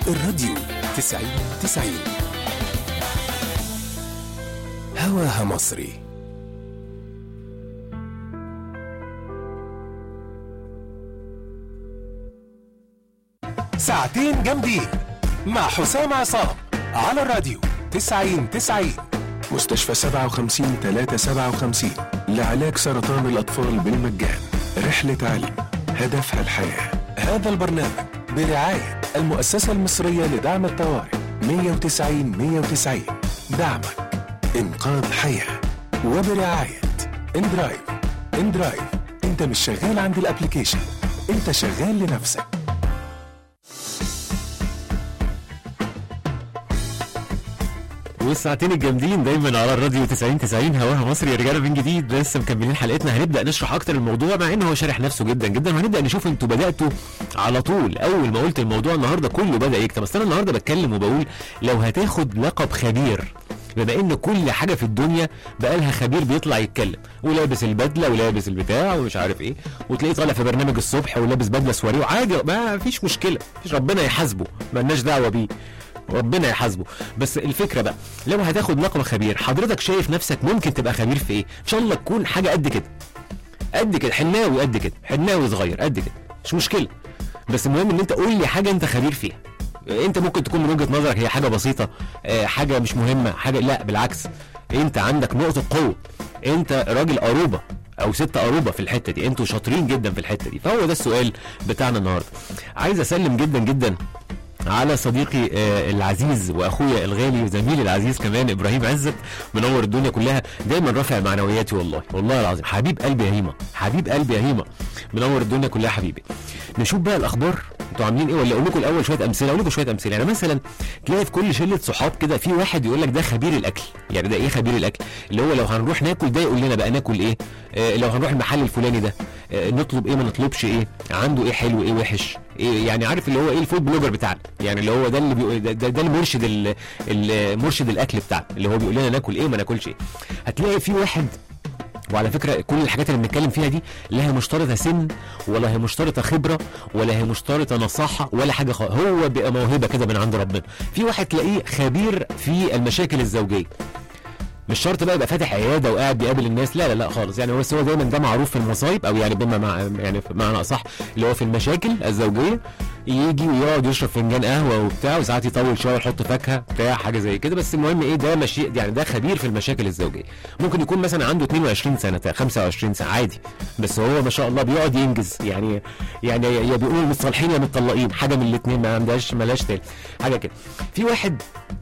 الراديو تسعين تسعين هواها مصري ساعتين جامدين مع حسام عصام على الراديو تسعين تسعين مستشفى سبعة وخمسين تلاتة سبعة وخمسين لعلاج سرطان الأطفال بالمجان رحلة علم هدفها الحياة هذا البرنامج برعاية المؤسسة المصرية لدعم الطوارئ 190 190 دعمك إنقاذ حياة وبرعاية اندرايف اندرايف انت مش شغال عند الابليكيشن انت شغال لنفسك والساعتين الجامدين دايما على الراديو 90 90 هواها مصري يا رجاله من جديد لسه مكملين حلقتنا هنبدا نشرح اكتر الموضوع مع ان هو شارح نفسه جدا جدا وهنبدا نشوف انتوا بداتوا على طول اول ما قلت الموضوع النهارده كله بدا يكتب بس انا النهارده بتكلم وبقول لو هتاخد لقب خبير بما ان كل حاجه في الدنيا بقى لها خبير بيطلع يتكلم ولابس البدله ولابس البتاع ومش عارف ايه وتلاقيه طالع في برنامج الصبح ولابس بدله سواريه وعادي ما فيش مشكله مفيش ربنا يحاسبه مالناش دعوه بيه ربنا يحاسبه بس الفكره بقى لو هتاخد لقب خبير حضرتك شايف نفسك ممكن تبقى خبير في ايه ان شاء الله تكون حاجه قد كده قد كده حناوي قد كده حناوي صغير قد كده مش مشكله بس المهم ان انت قول لي حاجه انت خبير فيها انت ممكن تكون من وجهه نظرك هي حاجه بسيطه آه، حاجه مش مهمه حاجه لا بالعكس انت عندك نقطه قوه انت راجل قروبه او ست قروبه في الحته دي انتوا شاطرين جدا في الحته دي فهو ده السؤال بتاعنا النهارده عايز اسلم جدا جدا على صديقي آه، العزيز واخويا الغالي وزميلي العزيز كمان ابراهيم عزت منور الدنيا كلها دايما رافع معنوياتي والله والله العظيم حبيب قلبي يا هيما حبيب قلبي يا هيما منور الدنيا كلها حبيبي نشوف بقى الاخبار انتوا عاملين ايه ولا اقول لكم الاول شويه امثله اقول لكم شويه امثله يعني مثلا تلاقي في كل شله صحاب كده في واحد يقول لك ده خبير الاكل يعني ده ايه خبير الاكل اللي هو لو هنروح ناكل ده يقول لنا بقى ناكل ايه آه لو هنروح المحل الفلاني ده آه نطلب ايه ما نطلبش ايه عنده ايه حلو ايه وحش إيه يعني عارف اللي هو ايه الفود بلوجر بتاعنا يعني اللي هو ده اللي بيقول ده, ده, ده المرشد ال- المرشد الاكل بتاعنا اللي هو بيقول لنا ناكل ايه وما ناكلش ايه هتلاقي في واحد وعلى فكره كل الحاجات اللي بنتكلم فيها دي لا هي مشترطه سن ولا هي مشترطه خبره ولا هي مشترطه نصاحه ولا حاجه خالص هو بيبقى موهبه كده من عند ربنا في واحد تلاقيه خبير في المشاكل الزوجيه مش شرط بقى يبقى فاتح عياده وقاعد بيقابل الناس لا لا لا خالص يعني هو بس هو دايما ده معروف في المصايب او يعني بما مع يعني بمعنى اصح اللي هو في المشاكل الزوجيه يجي ويقعد يشرب فنجان قهوه وبتاع وساعات يطول شويه يحط فاكهه بتاع حاجه زي كده بس المهم ايه ده ماشي يعني ده خبير في المشاكل الزوجيه ممكن يكون مثلا عنده 22 سنه 25 سنه عادي بس هو ما شاء الله بيقعد ينجز يعني يعني يا بيقولوا متصالحين يا متطلقين حاجه من الاثنين ما عندهاش ملاش تاني حاجه كده في واحد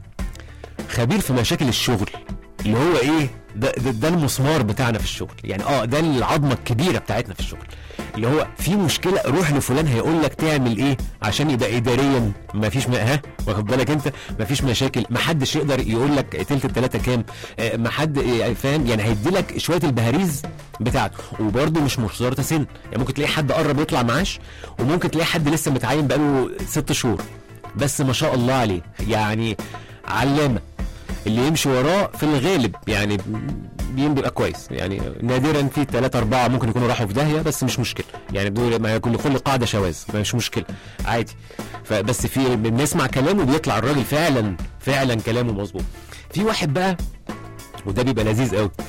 خبير في مشاكل الشغل اللي هو ايه ده, ده, ده المسمار بتاعنا في الشغل يعني اه ده العظمه الكبيره بتاعتنا في الشغل اللي هو في مشكله روح لفلان هيقول لك تعمل ايه عشان يبقى اداريا ما فيش ها واخد بالك انت ما فيش مشاكل ما حدش يقدر يقول لك تلت التلاته كام آه، ما حد يعني فاهم يعني هيدي لك شويه البهاريز بتاعته وبرده مش مشترطه سن يعني ممكن تلاقي حد قرب يطلع معاش وممكن تلاقي حد لسه متعين بقاله ست شهور بس ما شاء الله عليه يعني علامه اللي يمشي وراه في الغالب يعني بين بيبقى كويس يعني نادرا في ثلاثة أربعة ممكن يكونوا راحوا في داهية بس مش مشكلة يعني دول ما يكون لكل قاعدة شواذ مش مشكلة عادي فبس في بنسمع كلامه بيطلع الراجل فعلا فعلا كلامه مظبوط في واحد بقى وده بيبقى لذيذ قوي